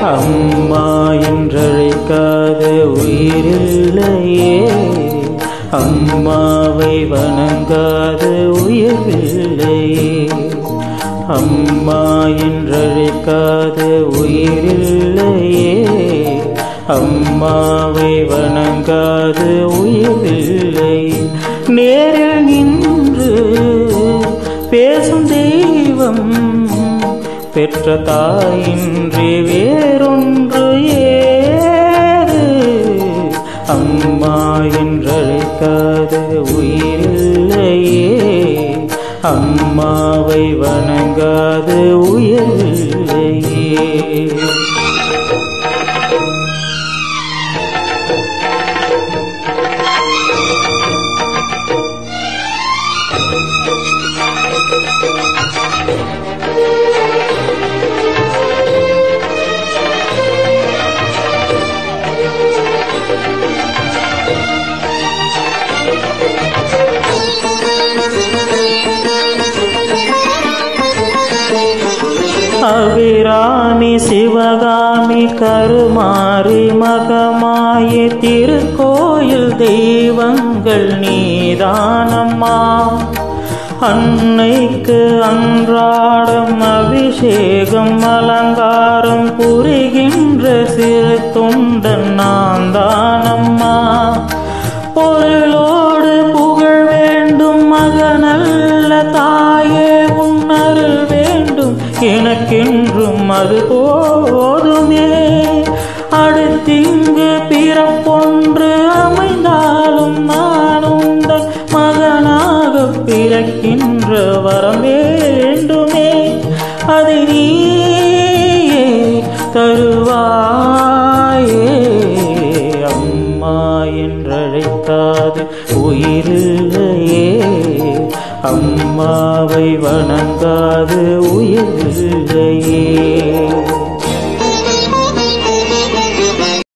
அம்மா என்றழைக்காத உயிரில்லையே அம்மாவை வணங்காத உயிரில்லையே அம்மா என்றழைக்காத உயிரில்லையே அம்மாவை வணங்காத உயிரில்லை நேரில் நின்று பேசும் தெய்வம் பெற்ற தாயின்றி வேறொன்று ஏது அம்மா என்றழைக்காத உயிரில்லையே அம்மாவை வணங்காத உயிரில்லையே அபிராமி சிவகாமி கருமாரி மகமாய திருக்கோயில் தெய்வங்கள் நீதானம்மா அன்னைக்கு அன்றாடம் அபிஷேகம் அலங்காரம் புரிகின்ற சிறு தொண்டன் நான் தானம்மா பொருளோடு புகழ் வேண்டும் மகனல்ல தாயே உன்னருள் வேண்டும் எனக்கென்றும் அது போதுமே அடுத்திங்கு பிறப்பொன்று அமைந்தாலும் நான் உந்தன் மகனாக பிறக்கின்ற வரம் வேண்டுமே அதை நீயே தருவாயே அம்மா என்றழைக்காது உயிரில்லையே அம்மாவை வணங்காது உயிரில்லையே